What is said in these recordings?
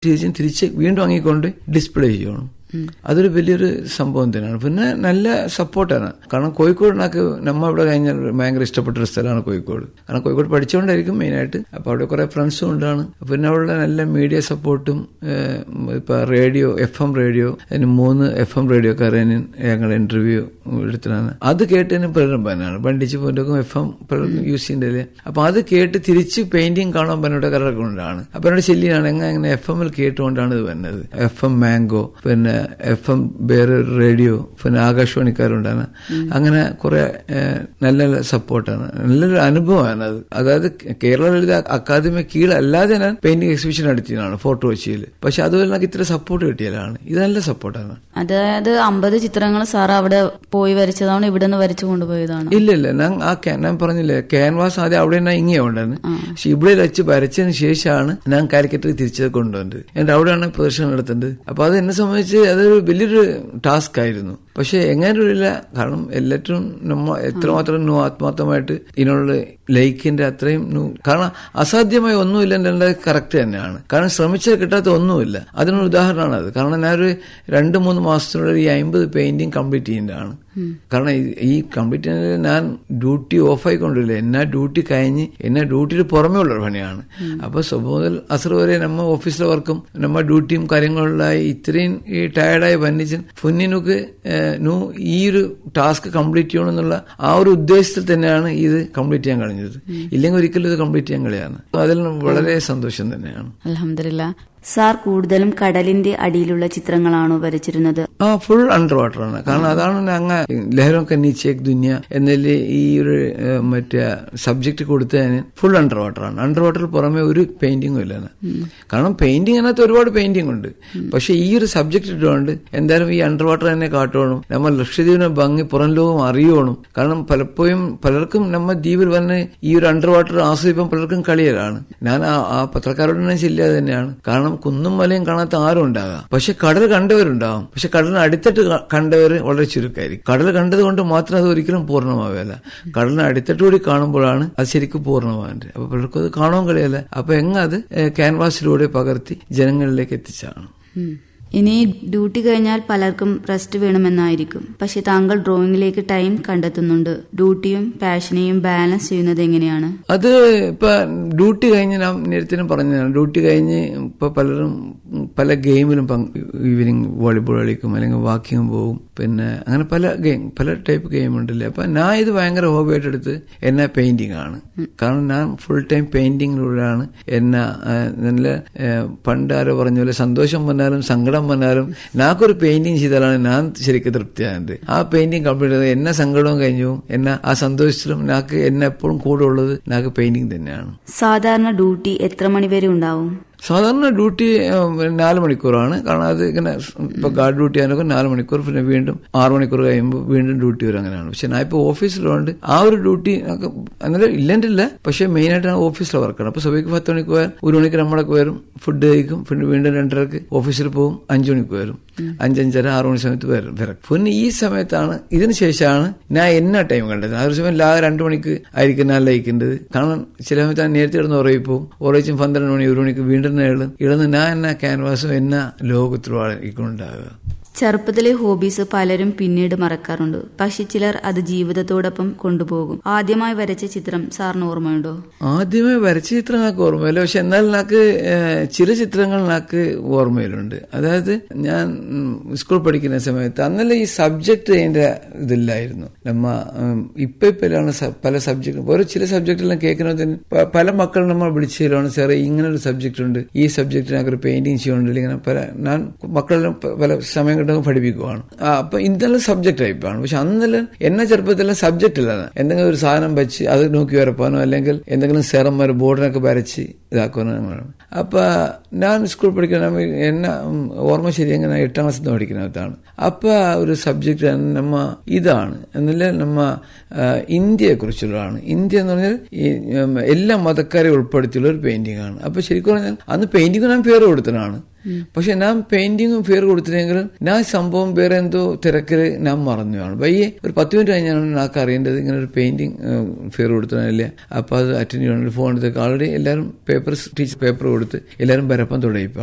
തിരിച്ചും തിരിച്ച് വീണ്ടും വാങ്ങിക്കൊണ്ട് ഡിസ്പ്ലേ ചെയ്യണം അതൊരു വലിയൊരു സംഭവം തന്നെയാണ് പിന്നെ നല്ല സപ്പോർട്ടാണ് കാരണം കോഴിക്കോട് നമുക്ക് നമ്മ ഇവിടെ കഴിഞ്ഞാൽ ഭയങ്കര ഇഷ്ടപ്പെട്ട ഒരു സ്ഥലമാണ് കോഴിക്കോട് കാരണം കോഴിക്കോട് പഠിച്ചുകൊണ്ടായിരിക്കും മെയിനായിട്ട് അപ്പോൾ അവിടെ കുറെ ഫ്രണ്ട്സും ഉണ്ടാണ് പിന്നെ അവിടെ നല്ല മീഡിയ സപ്പോർട്ടും ഇപ്പൊ റേഡിയോ എഫ് എം റേഡിയോ അതിന് മൂന്ന് എഫ് എം റേഡിയോക്കാരന് ഞങ്ങൾ ഇന്റർവ്യൂ എടുത്തതാണ് അത് കേട്ടതിന് പലരും പനാണ് ബണ്ടിച്ച് പോലും എഫ് എം പലർക്കും യൂസ് ചെയ്യുന്നില്ലേ അപ്പൊ അത് കേട്ട് തിരിച്ച് പെയിന്റിങ് കാണാൻ പനോടെ കലറൊക്കെ കൊണ്ടാണ് അപ്പൊ എന്നോട് ശല്യാണ് എങ്ങനെ എങ്ങനെ എഫ് എമ്മിൽ കേട്ടുകൊണ്ടാണ് ഇത് വരുന്നത് എഫ് എം മാംഗോ പിന്നെ എഫ് എം വേറെ റേഡിയോ പിന്നെ ആകാശവാണിക്കാരുണ്ടാണ് അങ്ങനെ കുറെ നല്ല നല്ല സപ്പോർട്ടാണ് നല്ലൊരു അനുഭവമാണ് അത് അതായത് കേരള ലളിത അക്കാദമി കീഴല്ലാതെ ഞാൻ പെയിന്റിംഗ് എക്സിബിഷൻ നടത്തിയതാണ് ഫോട്ടോ കൊച്ചിയിൽ പക്ഷെ അതുപോലെ എനിക്ക് ഇത്ര സപ്പോർട്ട് കിട്ടിയതാണ് ഇത് നല്ല സപ്പോർട്ടാണ് അതായത് അമ്പത് ചിത്രങ്ങൾ സാർ അവിടെ പോയി വരച്ചതാണ് ഇവിടെ നിന്ന് വരച്ചു കൊണ്ടുപോയതാണ് ഇല്ല ഇല്ല ഞാൻ ആ ഞാൻ പറഞ്ഞില്ലേ ക്യാൻവാസ് ആദ്യം അവിടെ തന്നെ ഇങ്ങനെ ഉണ്ടായിരുന്നു പക്ഷെ ഇവിടെ വെച്ച് വരച്ചതിന് ശേഷമാണ് ഞാൻ കാലിക്കറ്റ് തിരിച്ചത് കൊണ്ടുവന്നത് എന്റെ അവിടെയാണ് പ്രദർശനം നടത്തേണ്ടത് അപ്പൊ അത് എന്നെ സംബന്ധിച്ച് അതൊരു വലിയൊരു ടാസ്ക് ആയിരുന്നു പക്ഷെ എങ്ങനെയില്ല കാരണം എല്ലാറ്റും നമ്മ എത്രമാത്രം നു ആത്മാർത്ഥമായിട്ട് ഇതിനുള്ള ലൈക്കിന്റെ അത്രയും കാരണം അസാധ്യമായ ഒന്നുമില്ല എന്റെ കറക്റ്റ് തന്നെയാണ് കാരണം ശ്രമിച്ചാൽ കിട്ടാത്ത ഒന്നുമില്ല അതിനൊരു ഉദാഹരണമാണ് അത് കാരണം ഞാനൊരു രണ്ട് മൂന്ന് മാസത്തിനുള്ളിൽ ഈ അമ്പത് പെയിന്റിങ് കംപ്ലീറ്റ് ചെയ്യുന്നതാണ് കാരണം ഈ കംപ്ലീറ്റ് ചെയ്യുന്നത് ഞാൻ ഡ്യൂട്ടി ഓഫ് ആയിക്കൊണ്ടില്ല എന്നാ ഡ്യൂട്ടി കഴിഞ്ഞ് എന്നെ ഡ്യൂട്ടിയിൽ പുറമേ ഉള്ള പണിയാണ് അപ്പൊ മുതൽ അസർ വരെ നമ്മ ഓഫീസിലെ വർക്കും നമ്മ ഡ്യൂട്ടിയും കാര്യങ്ങളിലായി ഇത്രയും ഈ ടയർഡായി വന്നിച്ച് ഫുന്നിനുക്ക് നു ഈ ഒരു ടാസ്ക് കംപ്ലീറ്റ് ചെയ്യണം എന്നുള്ള ആ ഒരു ഉദ്ദേശത്തിൽ തന്നെയാണ് ഇത് കംപ്ലീറ്റ് ചെയ്യാൻ കഴിഞ്ഞത് ഇല്ലെങ്കിൽ ഒരിക്കലും ഇത് കംപ്ലീറ്റ് ചെയ്യാൻ കഴിയാണ് അതിൽ വളരെ സന്തോഷം തന്നെയാണ് അലഹമില്ല സാർ കൂടുതലും കടലിന്റെ അടിയിലുള്ള ചിത്രങ്ങളാണോ വരച്ചിരുന്നത് ആ ഫുൾ അണ്ടർ വാട്ടർ ആണ് കാരണം അതാണ് അങ്ങ് ലഹരമൊക്കെ നീച്ചേക്ക് ദുന്യ എന്നതിൽ ഈ ഒരു മറ്റേ സബ്ജക്ട് കൊടുത്തതിന് ഫുൾ അണ്ടർ വാട്ടർ ആണ് അണ്ടർ വാട്ടറിൽ പുറമെ ഒരു പെയിന്റിങ്ങും ഇല്ല കാരണം പെയിന്റിംഗ് അതിനകത്ത് ഒരുപാട് പെയിന്റിംഗ് ഉണ്ട് പക്ഷെ ഈ ഒരു സബ്ജക്ട് ഇട്ടുകൊണ്ട് എന്തായാലും ഈ അണ്ടർ വാട്ടർ തന്നെ കാട്ടണം നമ്മൾ ലക്ഷദ്വീപിനെ ഭംഗി പുറം ലോകം അറിയണം കാരണം പലപ്പോഴും പലർക്കും നമ്മ ദ്വീപിൽ വന്ന് ഈ ഒരു അണ്ടർ വാട്ടർ ആസ്വദിപ്പം പലർക്കും കളിയലാണ് ഞാൻ ആ പത്രക്കാരോട് തന്നെ ചെല്ലിയത് തന്നെയാണ് കാരണം കുന്നും മലയും കാണാത്ത ആരും ഉണ്ടാകാം പക്ഷെ കടൽ കണ്ടവരുണ്ടാവും പക്ഷെ കടലിന് അടുത്തിട്ട് കണ്ടവർ വളരെ ചുരുക്കമായിരിക്കും കടൽ കണ്ടത് കൊണ്ട് മാത്രം അത് ഒരിക്കലും പൂർണ്ണമാവില്ല കടലിന് അടുത്തിട്ട് കൂടി കാണുമ്പോഴാണ് അത് ശരിക്കും പൂർണ്ണമാവേണ്ടത് അപ്പൊ പലർക്കും അത് കാണാൻ കഴിയല്ല അപ്പൊ എങ്ങ അത് ക്യാൻവാസിലൂടെ പകർത്തി ജനങ്ങളിലേക്ക് എത്തിച്ചാണ് ഇനി ഡ്യൂട്ടി കഴിഞ്ഞാൽ പലർക്കും റെസ്റ്റ് വേണമെന്നായിരിക്കും പക്ഷെ താങ്കൾ ഡ്രോയിങ്ങിലേക്ക് ടൈം കണ്ടെത്തുന്നുണ്ട് ഡ്യൂട്ടിയും പാഷനെയും ബാലൻസ് ചെയ്യുന്നത് എങ്ങനെയാണ് അത് ഇപ്പൊ ഡ്യൂട്ടി കഴിഞ്ഞ് ഞാൻ നേരത്തെ പറഞ്ഞതാണ് ഡ്യൂട്ടി കഴിഞ്ഞ് ഇപ്പൊ പലരും പല ഗെയിമിലും ഈവനിങ് വോളിബോൾ കളിക്കും അല്ലെങ്കിൽ വാക്കിംഗ് പോകും പിന്നെ അങ്ങനെ പല ഗെയിം പല ടൈപ്പ് ഗെയിം ഉണ്ടല്ലേ അപ്പൊ ഞാൻ ഇത് ഭയങ്കര ഹോബിയായിട്ട് എടുത്ത് എന്നെ പെയിന്റിംഗ് ആണ് കാരണം ഞാൻ ഫുൾ ടൈം പെയിന്റിങ്ങിലൂടെയാണ് എന്നെ നല്ല പണ്ട് ആരോ പറഞ്ഞ പോലെ സന്തോഷം വന്നാലും സങ്കടം വന്നാലും നാക്കൊരു പെയിന്റിങ് ചെയ്താലാണ് ഞാൻ ശരിക്കും തൃപ്തിയാകുന്നത് ആ പെയിന്റിങ് കംപ്ലീറ്റ് ചെയ്ത് എന്നെ സങ്കടവും കഴിഞ്ഞു എന്നെ ആ സന്തോഷത്തിലും നാക്ക് എന്നെ എപ്പോഴും കൂടെ ഉള്ളത് നാക്ക് പെയിന്റിങ് തന്നെയാണ് സാധാരണ ഡ്യൂട്ടി എത്ര മണിവരെ ഉണ്ടാവും സാധാരണ ഡ്യൂട്ടി നാല് മണിക്കൂറാണ് കാരണം അത് ഇങ്ങനെ ഇപ്പൊ ഗാർഡ് ഡ്യൂട്ടി ആണെങ്കിൽ നാല് മണിക്കൂർ പിന്നെ വീണ്ടും ആറ് മണിക്കൂർ കഴിയുമ്പോൾ വീണ്ടും ഡ്യൂട്ടി വരും അങ്ങനെയാണ് പക്ഷെ ഞാൻ ഇപ്പോൾ ഓഫീസിലുണ്ട് ആ ഒരു ഡ്യൂട്ടി അന്നേരം ഇല്ലെന്നില്ല പക്ഷെ മെയിൻ ആയിട്ട് ഞാൻ ഓഫീസിലെ വർക്കാണ് അപ്പൊ സഭയ്ക്ക് പത്ത് മണിക്ക് പോയാൽ ഒരു മണിക്ക് നമ്മളൊക്കെ വരും ഫുഡ് കഴിക്കും പിന്നെ വീണ്ടും രണ്ടരക്ക് ഓഫീസിൽ പോകും അഞ്ചു മണിക്ക് വരും അഞ്ചഞ്ചര ആറു മണി സമയത്ത് വരും വരും പിന്നെ ഈ സമയത്താണ് ഇതിന് ശേഷമാണ് ഞാൻ എന്നാ ടൈം കണ്ടത് ആ ഒരു സമയം ലാ രണ്ടു മണിക്ക് ആയിരിക്കും ഞാൻ ലയിക്കേണ്ടത് കാരണം ചില സമയത്ത് ഞാൻ നേരത്തെ ഇടുന്ന ഉറയിപ്പോവും ഉറയിച്ചും പന്ത്രണ്ട് മണി ഒരു മണിക്ക് വീണ്ടും ഇടുന്ന ഇടുന്ന് ഞാൻ എന്നാ ക്യാൻവാസും എന്നാ ലോകത്തിലും ഇക്കൊണ്ടാകുക ചെറുപ്പത്തിലെ ഹോബീസ് പലരും പിന്നീട് മറക്കാറുണ്ട് പക്ഷെ ചിലർ അത് ജീവിതത്തോടൊപ്പം കൊണ്ടുപോകും ആദ്യമായി വരച്ച ചിത്രം സാറിന് ഓർമ്മയുണ്ടോ ആദ്യമായി വരച്ച ചിത്രം నాకు ഓർമ്മയില്ല പക്ഷെ എന്നാൽ నాకు ചില ചിത്രങ്ങൾ నాకు ഓർമ്മയിലുണ്ട് അതായത് ഞാൻ സ്കൂൾ പഠിക്കുന്ന സമയത്ത് അന്നല്ല ഈ സബ്ജക്ട് അതിന്റെ ഇതില്ലായിരുന്നു നമ്മ ഇപ്പൊ ഇപ്പോഴാണ് പല സബ്ജക്ട് ഓരോ ചില സബ്ജക്റ്റെല്ലാം കേൾക്കുന്നത് പല മക്കളും നമ്മൾ വിളിച്ചതിലാണ് സാറേ ഇങ്ങനെ ഒരു സബ്ജക്ട് ഉണ്ട് ഈ സബ്ജക്റ്റ് ഞങ്ങൾക്ക് പെയിന്റിങ് ചെയ്യുന്നുണ്ട് ഇങ്ങനെ പല ഞാൻ മക്കളെല്ലാം പല സമയം കിട്ടുമ്പോൾ പഠിപ്പിക്കുവാണ് അപ്പൊ ഇതെല്ലാം സബ്ജക്ട് ടൈപ്പാണ് പക്ഷെ അന്നെല്ലാം എന്നെ ചെറുപ്പത്തിലെല്ലാം സബ്ജക്റ്റ് ഇല്ല എന്തെങ്കിലും ഒരു സാധനം വെച്ച് അത് നോക്കി വരപ്പാനോ അല്ലെങ്കിൽ എന്തെങ്കിലും സെറന്മാർ ബോർഡിനൊക്കെ വരച്ച് ഇതാക്കുവാനോ അപ്പൊ ഞാൻ സ്കൂൾ പഠിക്കുന്ന എന്നെ ഓർമ്മ ശരി എങ്ങനെ എട്ടാം ക്ലാസ്സിൽ നിന്ന് പഠിക്കുന്നതാണ് അപ്പൊ ഒരു സബ്ജക്ട് നമ്മ ഇതാണ് എന്നല്ല നമ്മ ഇന്ത്യയെ കുറിച്ചുള്ളതാണ് ഇന്ത്യ എന്ന് പറഞ്ഞാൽ ഈ എല്ലാ മതക്കാരെ ഉൾപ്പെടുത്തിയുള്ള ഒരു പെയിന്റിംഗ് ആണ് അപ്പൊ ശരിക്കും പറഞ്ഞാൽ അന്ന് പെയിന്റിംഗ് ഞാൻ പേര് കൊടുത്തതാണ് പക്ഷെ ഞാൻ പെയിന്റിങ്ങും പേര് കൊടുത്തില്ലെങ്കിലും ഞാൻ സംഭവം വേറെ എന്തോ തിരക്കില് ഞാൻ മറന്നുമാണ് വയ്യെ ഒരു പത്ത് മിനിറ്റ് കഴിഞ്ഞാണ് నాకు അറിയേണ്ടത് ഇങ്ങനെ ഒരു പെയിന്റിങ് പേര് കൊടുത്തതല്ലേ അപ്പൊ അത് അറ്റൻഡ് ചെയ്യണം ഫോൺ എടുത്തേക്ക് ആൾറെഡി എല്ലാവരും പേപ്പർ ടീച്ചർ പേപ്പർ കൊടുത്ത് എല്ലാവരും വരപ്പം തുടങ്ങിയപ്പാണ്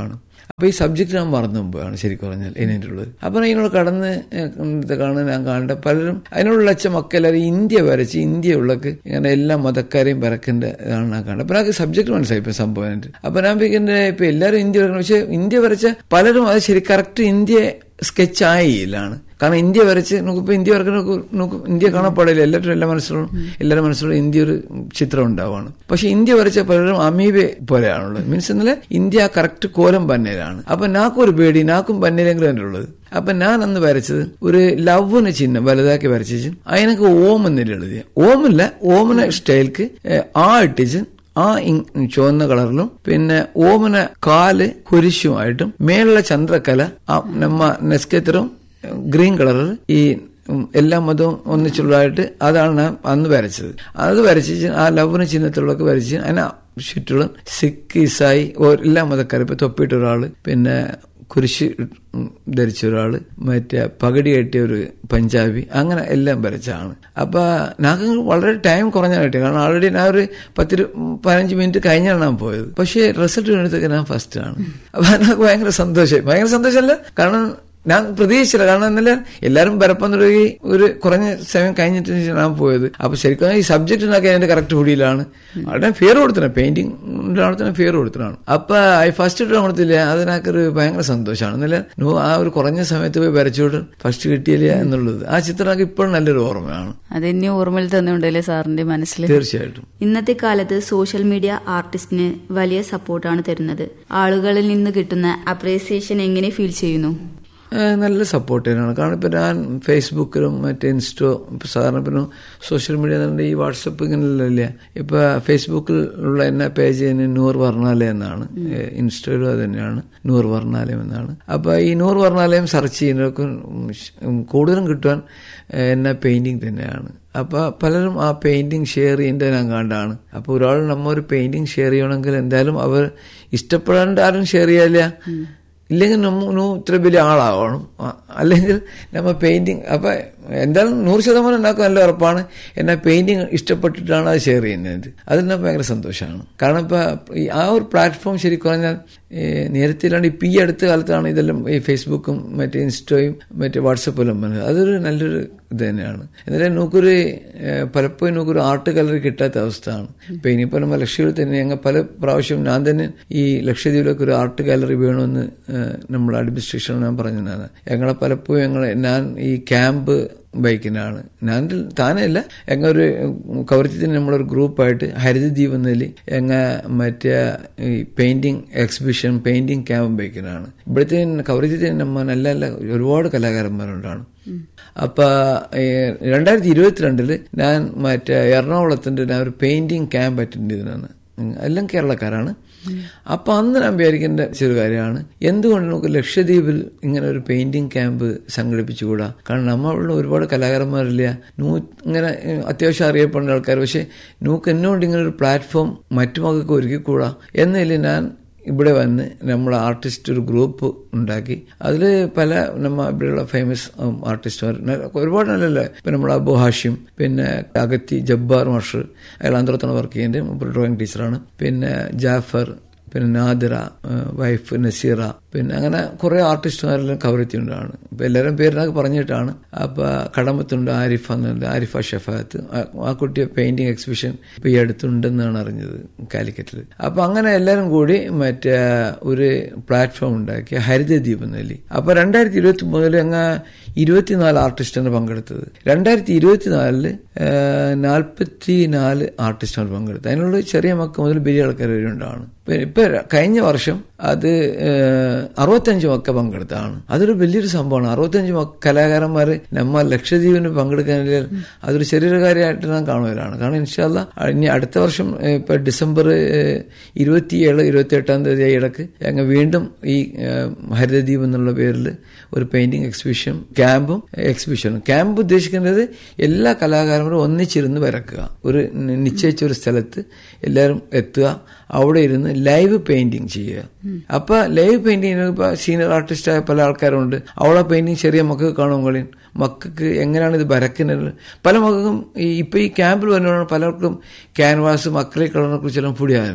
അപ്പൊ ഈ സബ്ജക്ട് ഞാൻ മറന്നു മുമ്പാണ് ശരിക്കും പറഞ്ഞാൽ ഇതിനുള്ളത് അപ്പൊ ഇതിനോട് കടന്ന് ഇത് കാണാൻ ഞാൻ കാണേണ്ട പലരും അതിനുള്ള അച്ഛ മക്കളെല്ലാവരും ഇന്ത്യ വരച്ച് ഇന്ത്യ ഉള്ളക്ക് ഇങ്ങനെ എല്ലാ മതക്കാരെയും വരക്കേണ്ട ഇതാണ് ഞാൻ കാണുന്നത് അപ്പൊ എനിക്ക് സബ്ജക്ട് മനസ്സിലായി ഇപ്പൊ സംഭവം അപ്പൊ ഞാൻ പിന്നെ ഇപ്പൊ എല്ലാവരും ഇന്ത്യ വരക്കണം പക്ഷെ ഇന്ത്യ വരച്ച പലരും അത് ശരി കറക്റ്റ് ഇന്ത്യ സ്കെച്ച് ആയില്ലാണ് കാരണം ഇന്ത്യ വരച്ച് നോക്കിപ്പോ ഇന്ത്യ വരക്കുന്ന നോക്കും ഇന്ത്യ കാണപ്പെടില്ല എല്ലാവരും എല്ലാ മനസ്സിലും എല്ലാവരുടെ മനസ്സിലും ഇന്ത്യ ഒരു ചിത്രം ഉണ്ടാവുകയാണ് പക്ഷെ ഇന്ത്യ വരച്ച പലരും അമീബെ പോലെയാണുള്ളത് മീൻസ് എന്നല്ല ഇന്ത്യ കറക്റ്റ് കോലം പന്നേലാണ് അപ്പൊ നാക്കൊരു പേടി നാക്കും പന്നേലെങ്കിലും എൻ്റെ ഉള്ളത് അപ്പൊ ഞാൻ അന്ന് വരച്ചത് ഒരു ലവിന് ചിഹ്നം വലുതാക്കി വരച്ചു അതിനൊക്കെ ഓം എന്നില്ല എഴുതിയ ഓമില്ല ഓമിന് സ്റ്റൈൽക്ക് ആ ഇട്ടിച്ച് ആ ചുവന്ന കളറിലും പിന്നെ ഓമന കാല് കുരിശുമായിട്ടും മേലുള്ള ചന്ദ്രക്കല ആ നമ്മ നെസ്കെത്തറും ഗ്രീൻ കളറിൽ ഈ എല്ലാ മതവും ഒന്നിച്ചുള്ളതായിട്ട് അതാണ് ഞാൻ അന്ന് വരച്ചത് അത് വരച്ച് ആ ലവ്ന ചിഹ്നത്തിലൊക്കെ വരച്ച് അതിന് ചുറ്റുള്ള സിഖ് ഇസായി എല്ലാ മതക്കാരും ഇപ്പൊ തൊപ്പിയിട്ട ഒരാള് പിന്നെ കുരിശ് ധരിച്ച ഒരാള് മറ്റേ പകടി കെട്ടിയ ഒരു പഞ്ചാബി അങ്ങനെ എല്ലാം വരച്ചാണ് അപ്പൊ ഞങ്ങൾക്ക് വളരെ ടൈം കുറഞ്ഞ കിട്ടി കാരണം ഓൾറെഡി ഞാൻ ഒരു പത്ത് പതിനഞ്ച് മിനിറ്റ് കഴിഞ്ഞാണ് ഞാൻ പോയത് പക്ഷേ റിസൾട്ട് എടുത്തൊക്കെ ഞാൻ ഫസ്റ്റ് ആണ് അപ്പൊ എനിക്ക് ഭയങ്കര സന്തോഷമായി ഭയങ്കര സന്തോഷമല്ല കാരണം ഞാൻ പ്രതീക്ഷിച്ചില്ല കാരണം എന്നല്ല എല്ലാവരും പരപ്പം തുടങ്ങി ഒരു കുറഞ്ഞ സമയം കഴിഞ്ഞിട്ട് ഞാൻ പോയത് അപ്പൊ ശരിക്കും ഈ സബ്ജക്ട് ഉണ്ടാക്കി അതിന്റെ കറക്റ്റ് പൊടിയിലാണ് അവിടെ ഫെയർ കൊടുത്തത് പെയിന്റിംഗ് അവിടെ തന്നെ ഫെയർ കൊടുത്തതാണ് അപ്പൊ ഈ ഫസ്റ്റ് ഇട്ട് കൊടുത്തില്ല അതിനൊരു ഭയങ്കര സന്തോഷമാണ് എന്നല്ല ആ ഒരു കുറഞ്ഞ സമയത്ത് പോയി വരച്ചോട്ട് ഫസ്റ്റ് കിട്ടിയില്ല എന്നുള്ളത് ആ ചിത്രം ഇപ്പോഴും നല്ലൊരു ഓർമ്മയാണ് അതെന്നെ ഓർമ്മയിൽ തന്നുണ്ടല്ലേ സാറിന്റെ മനസ്സിൽ തീർച്ചയായിട്ടും ഇന്നത്തെ കാലത്ത് സോഷ്യൽ മീഡിയ ആർട്ടിസ്റ്റിന് വലിയ സപ്പോർട്ടാണ് തരുന്നത് ആളുകളിൽ നിന്ന് കിട്ടുന്ന അപ്രീസിയേഷൻ എങ്ങനെ ഫീൽ ചെയ്യുന്നു നല്ല സപ്പോർട്ട് തന്നെയാണ് കാരണം ഇപ്പം ഞാൻ ഫേസ്ബുക്കിലും മറ്റേ ഇൻസ്റ്റോ ഇപ്പം സാധാരണ പിന്നെ സോഷ്യൽ മീഡിയ എന്നുണ്ട് ഈ വാട്സപ്പ് ഇങ്ങനെയല്ലേ ഇപ്പൊ ഫേസ്ബുക്കിൽ ഉള്ള എന്നെ പേജ് നൂർ വർണ്ണാലയം എന്നാണ് ഇൻസ്റ്റയിലും അത് തന്നെയാണ് നൂർ വർണ്ണാലയം എന്നാണ് അപ്പൊ ഈ നൂർ വർണ്ണാലയം സെർച്ച് ചെയ്യുന്നവർക്ക് കൂടുതലും കിട്ടുവാൻ എന്നെ പെയിന്റിങ് തന്നെയാണ് അപ്പൊ പലരും ആ പെയിന്റിങ് ഷെയർ ചെയ്യേണ്ടത് ഞാൻ കണ്ടാണ് അപ്പൊ ഒരാൾ നമ്മ ഒരു പെയിന്റിങ് ഷെയർ ചെയ്യണമെങ്കിൽ എന്തായാലും അവർ ഇഷ്ടപ്പെടാണ്ട് ആരും ഷെയർ ചെയ്യാല്ല ഇല്ലെങ്കിൽ നമ്മ ഇത്ര വലിയ ആളാവണം അല്ലെങ്കിൽ നമ്മ പെയിന്റിങ് അപ്പൊ എന്തായാലും നൂറ് ശതമാനം ഉണ്ടാക്കും നല്ല ഉറപ്പാണ് എന്നാൽ പെയിന്റിങ് ഇഷ്ടപ്പെട്ടിട്ടാണ് അത് ഷെയർ ചെയ്യുന്നത് അതിൽ ഞാൻ ഭയങ്കര സന്തോഷമാണ് കാരണം ഇപ്പൊ ആ ഒരു പ്ലാറ്റ്ഫോം ശരിക്കും പറഞ്ഞാൽ നേരത്തെ ഇല്ലാണ്ട് ഇപ്പം ഈ അടുത്ത കാലത്താണ് ഇതെല്ലാം ഈ ഫേസ്ബുക്കും മറ്റേ ഇൻസ്റ്റോയും മറ്റേ വാട്സപ്പെല്ലാം വന്നത് അതൊരു നല്ലൊരു ഇത് തന്നെയാണ് എന്നാലും നമുക്കൊരു പലപ്പോഴും നമുക്കൊരു ആർട്ട് ഗാലറി കിട്ടാത്ത അവസ്ഥയാണ് ഇപ്പൊ ഇനിയിപ്പോൾ നമ്മൾ ലക്ഷദ്വീപിൽ തന്നെ ഞങ്ങൾ പല പ്രാവശ്യം ഞാൻ തന്നെ ഈ ലക്ഷദ്വീപിലൊക്കെ ഒരു ആർട്ട് ഗാലറി വേണമെന്ന് നമ്മുടെ അഡ്മിനിസ്ട്രേഷൻ ഞാൻ പറഞ്ഞതാണ് ഞങ്ങളെ പലപ്പോഴും ഞങ്ങൾ ഞാൻ ഈ ക്യാമ്പ് ബൈക്കിനാണ് ഞാൻ താനല്ല എങ്ങ ഒരു കവരത്തിന് നമ്മളൊരു ഗ്രൂപ്പായിട്ട് ഹരിതദ്വീപ് എന്നതിൽ എങ്ങ മറ്റേ ഈ പെയിന്റിങ് എക്സിബിഷൻ പെയിന്റിങ് ക്യാമ്പ് ബൈക്കിനാണ് ഇവിടുത്തെ കവരത്തിൽ നമ്മ നല്ല നല്ല ഒരുപാട് കലാകാരന്മാരുണ്ടാണ് അപ്പൊ രണ്ടായിരത്തി ഇരുപത്തിരണ്ടില് ഞാൻ മറ്റേ എറണാകുളത്തിന്റെ ഞാൻ ഒരു പെയിന്റിങ് ക്യാമ്പ് അറ്റൻഡ് ചെയ്തതാണ് എല്ലാം കേരളക്കാരാണ് അപ്പൊ അന്ന് ഞാൻ വിചാരിക്കേണ്ട ചെറു കാര്യമാണ് എന്തുകൊണ്ട് നമുക്ക് ലക്ഷദ്വീപിൽ ഇങ്ങനെ ഒരു പെയിന്റിംഗ് ക്യാമ്പ് സംഘടിപ്പിച്ചുകൂടാ കാരണം നമ്മളുള്ള ഒരുപാട് കലാകാരന്മാരില്ല നൂ ഇങ്ങനെ അത്യാവശ്യം അറിയപ്പെടുന്ന ആൾക്കാർ പക്ഷെ നമുക്ക് എന്നോണ്ട് ഇങ്ങനെ ഒരു പ്ലാറ്റ്ഫോം മറ്റു മക്കൾക്ക് ഒരുക്കിക്കൂടാ എന്നതിൽ ഞാൻ ഇവിടെ വന്ന് നമ്മൾ ആർട്ടിസ്റ്റ് ഒരു ഗ്രൂപ്പ് ഉണ്ടാക്കി അതിൽ പല നമ്മ ഇവിടെയുള്ള ഫേമസ് ആർട്ടിസ്റ്റ്മാർ ഒരുപാട് നല്ലല്ലേ ഇപ്പം നമ്മൾ അബു ഹാഷിം പിന്നെ അഗത്തി ജബ്ബാർ മാഷർ അയാൾ ആന്ധ്രത്താണ് വർക്ക് ചെയ്യുന്നത് ഡ്രോയിങ് ടീച്ചറാണ് പിന്നെ ജാഫർ പിന്നെ നാദിറ വൈഫ് നസീറ പിന്നെ അങ്ങനെ കുറെ ആർട്ടിസ്റ്റുമാരെല്ലാം കവറെത്തിയുണ്ടാണ് ഇപ്പൊ എല്ലാവരും പേരിനൊക്കെ പറഞ്ഞിട്ടാണ് അപ്പൊ കടമത്തുണ്ട് ആരിഫ എന്നുണ്ട് ആരിഫ ഷഫാത്ത് ആ കുട്ടിയെ പെയിന്റിംഗ് എക്സിബിഷൻ ഇപ്പൊ ഈ അടുത്തുണ്ടെന്നാണ് അറിഞ്ഞത് കാലിക്കറ്റിൽ അപ്പൊ അങ്ങനെ എല്ലാവരും കൂടി മറ്റേ ഒരു പ്ലാറ്റ്ഫോം ഉണ്ടാക്കി ഹരിതദ്വീപ് എന്നല്ലി അപ്പൊ രണ്ടായിരത്തി ഇരുപത്തി മൂന്നില് അങ്ങ് ഇരുപത്തിനാല് ആർട്ടിസ്റ്റാണ് പങ്കെടുത്തത് രണ്ടായിരത്തി ഇരുപത്തിനാലില് നാൽപ്പത്തി നാല് ആർട്ടിസ്റ്റാണ് പങ്കെടുത്തത് അതിനുള്ള ചെറിയ മക്ക മുതൽ വലിയ ആൾക്കാർ വരെ ഉണ്ടാണ് ഇപ്പൊ കഴിഞ്ഞ വർഷം അത് അറുപത്തഞ്ച് മക്ക പങ്കെടുത്താണ് അതൊരു വലിയൊരു സംഭവമാണ് അറുപത്തഞ്ച് കലാകാരന്മാര് നമ്മ ലക്ഷദ്വീപിന് പങ്കെടുക്കാനില്ല അതൊരു ചെറിയൊരു കാര്യമായിട്ട് ഞാൻ കാണുകയാണ് കാരണം ഇൻഷാല്ല ഇനി അടുത്ത വർഷം ഇപ്പൊ ഡിസംബർ ഇരുപത്തിയേഴ് ഇരുപത്തി എട്ടാം തീയതി ഇടക്ക് ഞങ്ങൾ വീണ്ടും ഈ ഹരിതദ്വീപ് എന്നുള്ള പേരിൽ ഒരു പെയിന്റിംഗ് എക്സിബിഷൻ ക്യാമ്പും എക്സിബിഷനും ക്യാമ്പ് ഉദ്ദേശിക്കുന്നത് എല്ലാ കലാകാരന്മാരും ഒന്നിച്ചിരുന്ന് വരക്കുക ഒരു നിശ്ചയിച്ച ഒരു സ്ഥലത്ത് എല്ലാവരും എത്തുക അവിടെ ഇരുന്ന് ലൈവ് പെയിന്റിങ് ചെയ്യുക അപ്പൊ ലൈവ് പെയിന്റിങ് ഇപ്പൊ സീനിയർ ആർട്ടിസ്റ്റായ പല ആൾക്കാരുണ്ട് അവളെ പെയിന്റിങ് ചെറിയ മക്കൾക്ക് കാണുമ്പോൾ മക്കൾക്ക് എങ്ങനെയാണ് ഇത് വരക്കുന്നത് പല മക്കൾക്കും ഇപ്പൊ ഈ ക്യാമ്പിൽ വരുന്നതാണ് പലർക്കും ക്യാൻവാസ് മക്കളെ കളറിനെ കുറിച്ചെല്ലാം പൊടിയാറുണ്ട്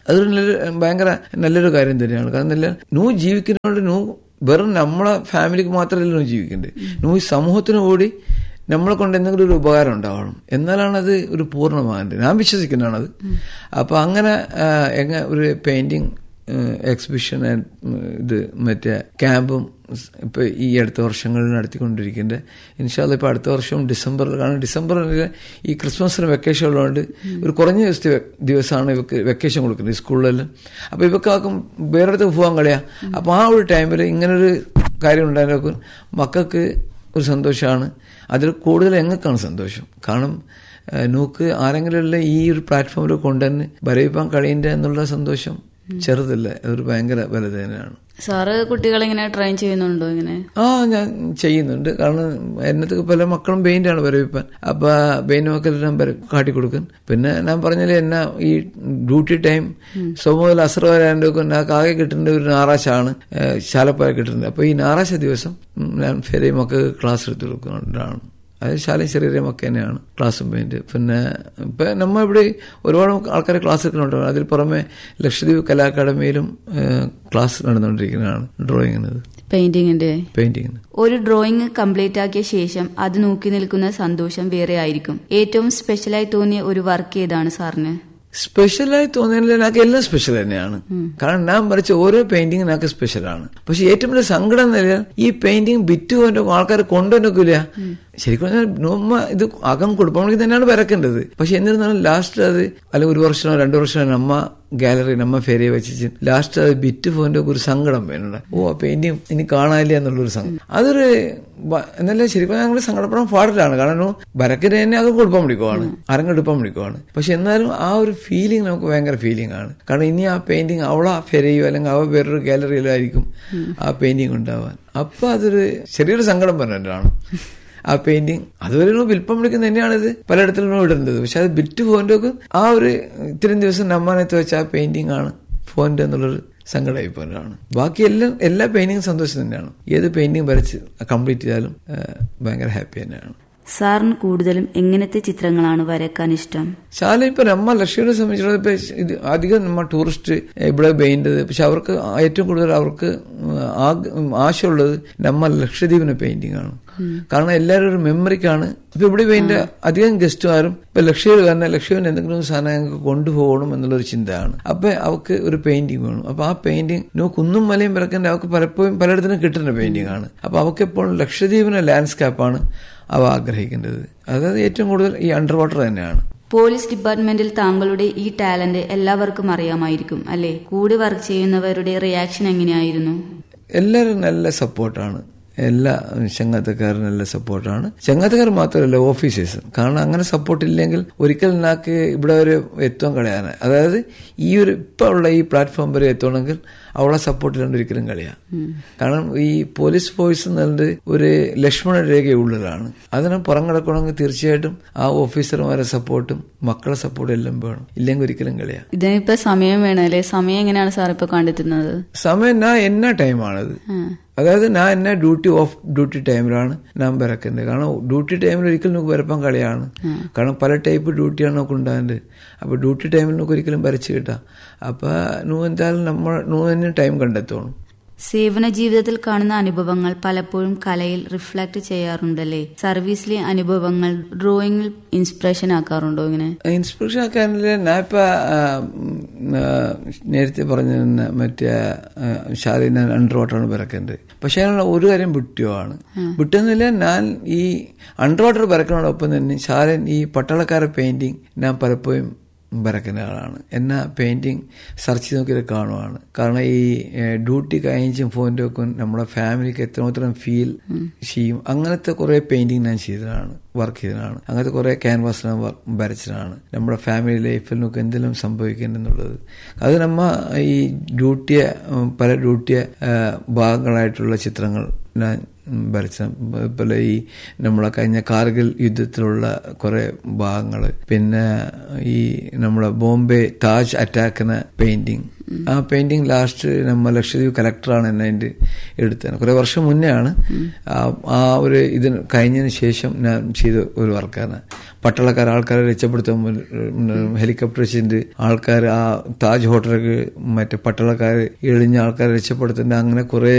അതൊരു നല്ല ഭയങ്കര നല്ലൊരു കാര്യം തന്നെയാണ് കാരണം നല്ല നൂ ജീവിക്കുന്നതുകൊണ്ട് നൂ വെറും നമ്മളെ ഫാമിലിക്ക് മാത്രമല്ല നൂ ജീവിക്കേണ്ടത് നൂ ഈ സമൂഹത്തിന് കൂടി നമ്മളെ കൊണ്ട് എന്തെങ്കിലും ഒരു ഉപകാരം ഉണ്ടാവണം എന്നാലാണ് അത് ഒരു പൂർണ്ണമാകേണ്ടത് ഞാൻ വിശ്വസിക്കുന്നതാണത് അപ്പൊ അങ്ങനെ ആ, എങ്ങ ഒരു പെയിന്റിങ് എക്സിബിഷൻ ഇത് മറ്റേ ക്യാമ്പും ഇപ്പൊ ഈ അടുത്ത വർഷങ്ങളിൽ നടത്തിക്കൊണ്ടിരിക്കുന്നുണ്ട് ഇൻഷാല്ല ഇപ്പൊ അടുത്ത വർഷവും ഡിസംബറിൽ കാരണം ഡിസംബറിൽ ഈ ക്രിസ്മസിന് വെക്കേഷൻ ഉള്ളതുകൊണ്ട് ഒരു കുറഞ്ഞ ദിവസത്തെ വെ- ദിവസമാണ് ഇവർക്ക് വെക്കേഷൻ കൊടുക്കുന്നത് ഈ സ്കൂളിലെല്ലാം അപ്പൊ ഇവക്കാക്കും വേറെ അടുത്ത് പോകാൻ കളിയാ അപ്പൊ ആ ഒരു ടൈമിൽ ഇങ്ങനൊരു കാര്യം ഉണ്ടായാലും മക്കൾക്ക് ഒരു സന്തോഷമാണ് അതിൽ കൂടുതൽ എങ്ങക്കാണ് സന്തോഷം കാരണം ഏഹ്, നോക്ക് ആരെങ്കിലും ഈ ഒരു പ്ലാറ്റ്ഫോമിൽ കൊണ്ടുവന്ന് വരയിപ്പാൻ കഴിയുന്ന എന്നുള്ള സന്തോഷം ചെറുതല്ല അതൊരു ഭയങ്കര വലുത് തന്നെയാണ് സാറ് കുട്ടികളെ ഇങ്ങനെ ട്രെയിൻ ചെയ്യുന്നുണ്ടോ ഇങ്ങനെ ആ ഞാൻ ചെയ്യുന്നുണ്ട് കാരണം എന്നത്തെ പല മക്കളും പെയിന്റാണ് വരവിപ്പാൻ അപ്പൊ പെയിന്റ് മക്കളെല്ലാം വര കാട്ടിക്കൊടുക്കും പിന്നെ ഞാൻ പറഞ്ഞാൽ എന്നാ ഈ ഡ്യൂട്ടി ടൈം സ്വമുതൽ അസർ വരാണ്ടൊക്കെ ഞാൻ ആകെ കിട്ടേണ്ട ഒരു ഞായറാഴ്ചയാണ് ശാലപ്പായ കിട്ടുന്നത് അപ്പൊ ഈ ഞായറാഴ്ച ദിവസം ഉം, ഞാൻ ഫെരി മക്കൾക്ക് ക്ലാസ് എടുത്ത് കൊടുക്കുന്നുണ്ടാണ് അത് ശാലയും ചെറിയ ചെറിയ മക്ക തന്നെയാണ് ക്ലാസ്സും പെയിന്റ് പിന്നെ ഇപ്പൊ നമ്മ ഇവിടെ ഒരുപാട് ആൾക്കാർ ക്ലാസ് എടുക്കുന്നുണ്ട് അതിൽ പുറമെ ലക്ഷദ്വീപ് കലാ അക്കാദമിയിലും ഏഹ്, ക്ലാസ് നടന്നുകൊണ്ടിരിക്കുന്നതാണ് ഡ്രോയിങ്ങിന് പെയിന്റിങ്ങിന്റെ പെയിന്റിങ്ങിന് ഒരു ഡ്രോയിങ് കംപ്ലീറ്റ് ആക്കിയ ശേഷം അത് നോക്കി നിൽക്കുന്ന സന്തോഷം വേറെ ആയിരിക്കും ഏറ്റവും സ്പെഷ്യലായി തോന്നിയ ഒരു വർക്ക് ഏതാണ് സാറിന് സ്പെഷ്യലായി തോന്നിയാൽ എനിക്ക് എല്ലാം സ്പെഷ്യൽ തന്നെയാണ് കാരണം ഞാൻ വരച്ച ഓരോ പെയിന്റിംഗ് എനിക്ക് സ്പെഷ്യലാണ് പക്ഷെ ഏറ്റവും വലിയ സങ്കടം എന്ന് പറഞ്ഞാൽ ഈ പെയിന്റിംഗ് ബിറ്റ് കൊണ്ട് ആൾക്കാർ കൊണ്ടുവന്നില്ല ശരിക്കും പറഞ്ഞാൽ നമ്മ ഇത് അകം കുടുംബങ്ങൾക്ക് തന്നെയാണ് വരക്കേണ്ടത് പക്ഷെ എന്നിരുന്നാലും ലാസ്റ്റ് അത് അല്ല ഒരു വർഷമോ രണ്ടു വർഷമോ നമ്മ ഗാലറി നമ്മ ഫെരിയെ വെച്ചിട്ട് ലാസ്റ്റ് അത് ബിറ്റ് പോയിന്റ് ഒരു സങ്കടം വേണ്ട ഓ ആ പെയിന്റിംഗ് ഇനി കാണാനില്ല എന്നുള്ളൊരു സങ്കടം അതൊരു വ- എന്നല്ല ശരിക്കും ഞങ്ങൾ സങ്കടപ്പെടാൻ പാടില്ലാണ് കാരണം വരക്കിന് തന്നെ അത് കുഴപ്പം പിടിക്കുവാണ് അരങ്ങെടുപ്പം പിടിക്കുവാണ് പക്ഷെ എന്നാലും ആ ഒരു ഫീലിംഗ് നമുക്ക് ഭയങ്കര ഫീലിംഗ് ആണ് കാരണം ഇനി ആ പെയിന്റിംഗ് അവളാ ഫെരയോ അല്ലെങ്കിൽ അവ വേറൊരു ഗാലറിയിലോ ആയിരിക്കും ആ പെയിന്റിംഗ് ഉണ്ടാവാൻ അപ്പൊ അതൊരു ചെറിയൊരു സങ്കടം പറഞ്ഞിട്ടാണ് ആ പെയിന്റിങ് അതുവരെ വിൽപ്പം വിളിക്കുന്ന തന്നെയാണിത് പലയിടത്തിലും ഇടേണ്ടത് പക്ഷെ അത് ബിറ്റ് ഫോൻ്റെ ആ ഒരു ഇത്രയും ദിവസം നമ്മാനത്ത് വെച്ച ആ പെയിന്റിംഗ് ആണ് ഫോൻ്റെ എന്നുള്ളൊരു സങ്കടമായി പോലാണ് ബാക്കി എല്ലാം എല്ലാ പെയിന്റിങ്ങും സന്തോഷം തന്നെയാണ് ഏത് പെയിന്റിങ് വരച്ച് കംപ്ലീറ്റ് ചെയ്താലും ആ, ഭയങ്കര ഹാപ്പി തന്നെയാണ് സാറിന് കൂടുതലും എങ്ങനത്തെ ചിത്രങ്ങളാണ് വരക്കാൻ ഇഷ്ടം ശാല ഇപ്പൊ നമ്മ ലക്ഷ്യനെ സംബന്ധിച്ചിടത്തോളം ഇപ്പൊ ഇത് അധികം നമ്മ ടൂറിസ്റ്റ് ഇവിടെ പെയിന്റത് പക്ഷെ അവർക്ക് ഏറ്റവും കൂടുതൽ അവർക്ക് ആഗ്- ആശയമുള്ളത് നമ്മ ലക്ഷദ്വീപിന്റെ പെയിന്റിംഗ് ആണ് കാരണം എല്ലാവരും ഒരു മെമ്മറിക്കാണ് ഇപ്പൊ ഇവിടെ പെയിന്റ് അധികം ഗസ്റ്റുമാരും ഇപ്പൊ ലക്ഷദ്വീപ് തന്നെ ലക്ഷദ്വീപിന് എന്തെങ്കിലും സാധനം ഞങ്ങൾക്ക് കൊണ്ടുപോകണം എന്നുള്ളൊരു ചിന്തയാണ് അപ്പൊ അവർക്ക് ഒരു പെയിന്റിംഗ് വേണം അപ്പൊ ആ പെയിന്റിംഗ് നോ കുന്നും മലയും പിറക്കേണ്ട അവർക്ക് പലപ്പോഴും പലയിടത്തും കിട്ടുന്ന പെയിന്റിംഗ് ആണ് അപ്പൊ അവർക്ക് എപ്പോഴും ലക്ഷദ്വീപിന്റെ ലാൻഡ്സ്കേപ്പാണ് അവ ആഗ്രഹിക്കേണ്ടത് അതായത് ഏറ്റവും കൂടുതൽ ഈ അണ്ടർ വാട്ടർ തന്നെയാണ് പോലീസ് ഡിപ്പാർട്ട്മെന്റിൽ താങ്കളുടെ ഈ ടാലന്റ് എല്ലാവർക്കും അറിയാമായിരിക്കും അല്ലെ കൂടെ വർക്ക് ചെയ്യുന്നവരുടെ റിയാക്ഷൻ എങ്ങനെയായിരുന്നു എല്ലാവരും നല്ല സപ്പോർട്ടാണ് എല്ലാ ചങ്ങാത്തക്കാരും നല്ല സപ്പോർട്ടാണ് ചങ്ങാത്തക്കാർ മാത്രമല്ല ഓഫീസേഴ്സ് കാരണം അങ്ങനെ സപ്പോർട്ട് ഇല്ലെങ്കിൽ ഒരിക്കൽ നാക്ക് ഇവിടെ വരെ എത്താൻ കഴിയാന് അതായത് ഈ ഒരു ഇപ്പൊ ഉള്ള ഈ പ്ലാറ്റ്ഫോം വരെ എത്തണമെങ്കിൽ അവളെ സപ്പോർട്ട് ഇല്ലാണ്ട് ഒരിക്കലും കളിയാ കാരണം ഈ പോലീസ് ഫോഴ്സ് എന്നുള്ളത് ഒരു ലക്ഷ്മണ രേഖയുള്ളതാണ് അതിനെ പുറം കിടക്കണമെങ്കിൽ തീർച്ചയായിട്ടും ആ ഓഫീസർമാരെ സപ്പോർട്ടും മക്കളെ സപ്പോർട്ടും എല്ലാം വേണം ഇല്ലെങ്കിൽ ഒരിക്കലും കളിയാ ഇതിനിപ്പോ സമയം വേണം അല്ലേ സമയം എങ്ങനെയാണ് സാർ ഇപ്പൊ കണ്ടെത്തുന്നത് സമയം ഞാൻ എന്നാ ടൈമാണത് അതായത് ഞാൻ എന്നെ ഡ്യൂട്ടി ഓഫ് ഡ്യൂട്ടി ടൈമിലാണ് ഞാൻ വരക്കുന്നത് കാരണം ഡ്യൂട്ടി ടൈമിൽ ഒരിക്കലും നമുക്ക് വരപ്പാൻ കളിയാണ് കാരണം പല ടൈപ്പ് ഡ്യൂട്ടിയാണ് നമുക്ക് ഉണ്ടാകുന്നത് അപ്പൊ ഡ്യൂട്ടി ടൈമിൽ നമുക്ക് ഒരിക്കലും വരച്ച് കിട്ടാം അപ്പൊ നൂ എന്തായാലും നമ്മൾ നൂ തന്നെ ടൈം കണ്ടെത്തോണം സേവന ജീവിതത്തിൽ കാണുന്ന അനുഭവങ്ങൾ പലപ്പോഴും കലയിൽ റിഫ്ലക്ട് ചെയ്യാറുണ്ടല്ലേ സർവീസിലെ അനുഭവങ്ങൾ ഡ്രോയിങ്ങിൽ ഇൻസ്പിറേഷൻ ആക്കാറുണ്ടോ ഇങ്ങനെ ഇൻസ്പിറേഷൻ ആക്കാനില്ല ഞാൻ ഇപ്പൊ ആ, ഉം, ആ, നേരത്തെ പറഞ്ഞ തന്നെ മറ്റേ ശാലയിൽ ഞാൻ അണ്ടർ വാട്ടറാണ് പിറക്കേണ്ടത് പക്ഷെ അതിനുള്ള ഒരു കാര്യം വിട്ടുവാണ് വിട്ടെന്നില്ല ഞാൻ ഈ അണ്ടർ വാട്ടർ പിറക്കുന്നതോടൊപ്പം തന്നെ ശാലൻ ഈ പട്ടാളക്കാരെ പെയിന്റിങ് ഞാൻ പലപ്പോഴും വരക്കുന്ന ആളാണ് എന്നാ പെയിന്റിങ് സെർച്ച് ചെയ്ത് നോക്കിയത് കാണുവാണ് കാരണം ഈ ഡ്യൂട്ടി കഴിഞ്ഞും ഫോണിന്റെ ഒക്കെ നമ്മുടെ ഫാമിലിക്ക് എത്രമാത്രം ഫീൽ ചെയ്യും അങ്ങനത്തെ കുറെ പെയിന്റിങ് ഞാൻ ചെയ്തതാണ് വർക്ക് ചെയ്തതാണ് അങ്ങനത്തെ കുറെ ക്യാൻവാസ് ഞാൻ വ- വരച്ചതാണ് നമ്മുടെ ഫാമിലി ലൈഫിൽ നമുക്ക് എന്തെല്ലാം സംഭവിക്കുന്നുള്ളത് അത് നമ്മ ഈ ഡ്യൂട്ടിയെ ഉം, പല ഡ്യൂട്ടിയെ ആ, ഭാഗങ്ങളായിട്ടുള്ള ചിത്രങ്ങൾ ഞാൻ വരച്ച പോലെ ഈ നമ്മളെ കഴിഞ്ഞ കാർഗിൽ യുദ്ധത്തിലുള്ള കുറെ ഭാഗങ്ങൾ പിന്നെ ഈ നമ്മളെ ബോംബെ താജ് അറ്റാക്കിന് പെയിന്റിങ് ആ പെയിന്റിങ് ലാസ്റ്റ് നമ്മ ലക്ഷദ്വീപ് കലക്ടറാണ് എന്നെ അതിന്റെ എടുത്തത് കുറെ വർഷം മുന്നേ ആണ് ആ- ആ ഒരു ഇതിന് കഴിഞ്ഞതിന് ശേഷം ഞാൻ ചെയ്ത ഒരു വർക്കാണ് പട്ടാളക്കാർ ആൾക്കാരെ രക്ഷപ്പെടുത്താൻ ഹെലികോപ്റ്റർ വെച്ചിട്ട് ആൾക്കാർ ആ താജ് ഹോട്ടലിലേക്ക് മറ്റേ പട്ടാളക്കാർ എളിഞ്ഞ ആൾക്കാരെ രക്ഷപ്പെടുത്തുന്നുണ്ട് അങ്ങനെ കുറെ